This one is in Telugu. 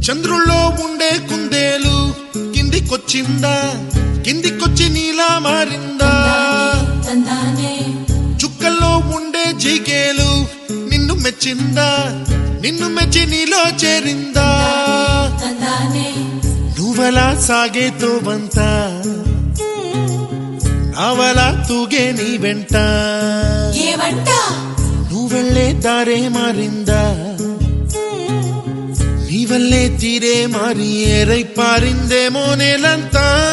చంద్రుల్లో ఉండే కుందేలు కిందికొచ్చిందా కిందికొచ్చి నీలా మారిందా తందానే చుక్కల్లో ఉండే జిగేలు నిన్ను మెచ్చిందా నిన్ను మెచ్చి నీలో చేరిందా తందానే నువ్వలా సాగే తోవంత నావలా తూగే నీ వెంట ఏవంట నువ్వెళ్ళే దారే మారిందా నీ వల్లే తీరే మారి ఏరై పారిందేమో నేలంతా